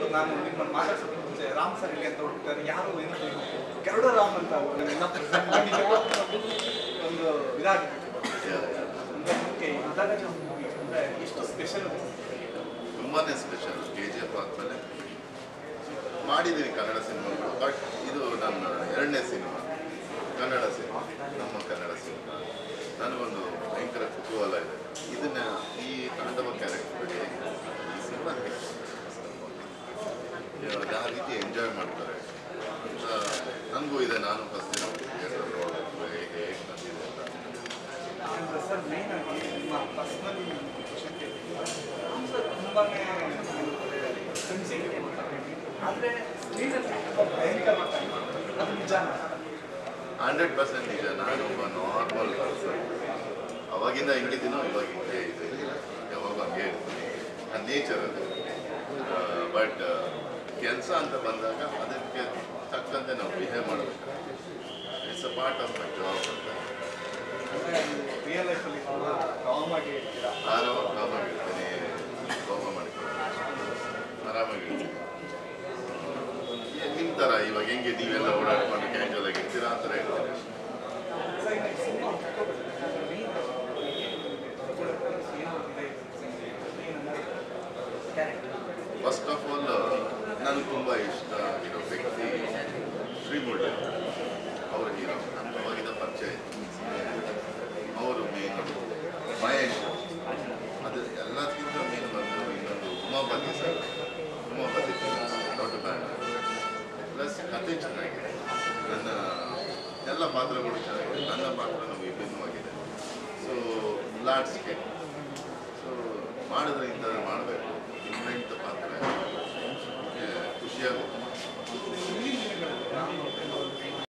ನಾನು ನಿಮ್ಮನ್ನು ಮಾತಾಡ್ಸೋಕೆ ಮುಂಚೆ ರಾಮ್ ಸರ್ ಇಲ್ಲಿ ಅಂತ ಹುಡುಕ್ತಾರೆ ಯಾರು ಏನು ಗರುಡ ರಾಮ್ ಅಂತ ಅವ್ರು ನನ್ನ present ಮಾಡಿ ಒಂದು ಇದಾಗಿದೆ ಅಂದ್ರೆ ನಿಮ್ಗೆ ಇದಾಗ ಅಂದ್ರೆ ಎಷ್ಟು ಸ್ಪೆಷಲ್ ತುಂಬಾ ಸ್ಪೆಷಲ್ ಕೆ ಜಿ ಎಫ್ ಆದಮೇಲೆ ಮಾಡಿದ್ದೀನಿ ಕನ್ನಡ ಸಿನಿಮಾಗಳು ಬಟ್ ಇದು ನನ್ನ ಎರಡನೇ ಸಿನಿಮಾ ಕನ್ನಡ ಸಿನಿಮಾ ನಮ್ಮ ಕನ್ನಡ ಸಿನಿಮಾ ನನಗೊಂದು ಭಯಂಕರ ಕುತೂಹಲ ಇದೆ ಇದನ್ನ ಈ ತಾಂಡವ ಕ್ಯಾರೆಕ್ಟರ್ ಈ ಸಿನಿಮಾ ಯಾವ ರೀತಿ ಎಂಜಾಯ್ ಮಾಡ್ತಾರೆ ಅಂತ ನನಗೂ ಇದೆ ನಾನು ಫಸ್ಟ್ ದಿನ ಥಿಯೇಟರ್ ನೋಡಬೇಕು ಹೇಗೆ ಹೇಗೆ ಬಂದಿದೆ ಅಂತ ಸರ್ ಮೇನ್ ಆಗಿ ನಿಮ್ಮ ಪರ್ಸನಲ್ ಕ್ವಶನ್ ರಾಮ್ ಸರ್ ತುಂಬಾನೇ ಸೆನ್ಸಿಟಿವ್ ಆದರೆ ಸ್ಕ್ರೀನಲ್ಲಿ ತುಂಬ ಭಯಂಕರ ಮಾತಾಡ್ತಾರೆ ಅದು ನಿಜಾನ ಹಂಡ್ರೆಡ್ ಪರ್ಸೆಂಟ್ ನಿಜ ನಾನು ಒಬ್ಬ ನಾರ್ಮಲ್ ಪರ್ಸನ್ ಅವಾಗಿಂದ ಹೆಂಗಿದ್ದೀನೋ ಇವಾಗ ಹಿಂಗೆ ಇದೆ ಯಾವಾಗ ಹಂಗೆ ಇರ್ತೀನಿ ಅದು ನೇಚರ್ ಅದು ಬಟ್ ಕೆಲಸ ಅಂತ ಬಂದಾಗ ಅದಕ್ಕೆ ತಕ್ಕಂತೆ ನಾವು ಬಿಹೇವ್ ಮಾಡಬೇಕು it's a part of my job ಅಂತ ಅಂದರೆ ರಿಯಲ್ ಲೈಫಲ್ಲಿ ತುಂಬ ಕಾಮ್ ಆಗಿ ಇರ್ತೀರಾ ಆರಾಮ ಕಾಮಾಗಿರ್ತೀನಿ ಕೋಪ ಮಾಡ್ಕೊಂಡು ಆರಾಮಾಗಿರ್ತೀನಿ ನಿಮ್ಮ ಥರ ಇವಾಗ ಹೆಂಗೆ ನೀವೆಲ್ಲ ಓಡಾಡ್ಕೊಂಡು ಕ್ಯಾಶುವಲ್ ಆಗಿ ಇರ್ತೀರಾ ಆ ಥರ ಇರ್ತೀನಿ ಅಷ್ಟೇ. ಸರ್ ಈಗ cinema main character first of all ನನಗೆ ತುಂಬ ಇಷ್ಟ ಆಗಿರೋ ವ್ಯಕ್ತಿ ಶ್ರೀಮುಳ್ಳಿ ಅವ್ರ ಹೀರೋ ನಮ್ಗೆ ಅವಾಗಿಂದ ಪರಿಚಯ ಇತ್ತು ಅವರು ಮೇನ್ ಮಹೇಶ್ ಅದು ಎಲ್ಲದಕ್ಕಿಂತ ಮೇನ್ ಬಂದು ಇನ್ನೊಂದು ಉಮಾಪತಿ ಸರ್ ಉಮಾಪತಿ ದೊಡ್ಡ ಬ್ಯಾಂಡ್ ಪ್ಲಸ್ ಕತೆ ಚೆನ್ನಾಗಿದೆ ನನ್ನ ಎಲ್ಲ ಪಾತ್ರಗಳು ಚೆನ್ನಾಗಿದೆ ನನ್ನ ಪಾತ್ರನೂ ವಿಭಿನ್ನವಾಗಿದೆ ಸೊ ಲಾರ್ಡ್ ಸ್ಕೇಲ್ ಸೊ ಮಾಡಿದ್ರೆ ಇಂಥದ್ದು ಮಾಡಬೇಕು ಡಿಫ್ರೆಂಟ್ ಪಾತ್ರ ಖುಷಿಯಾಗುತ್ತೆ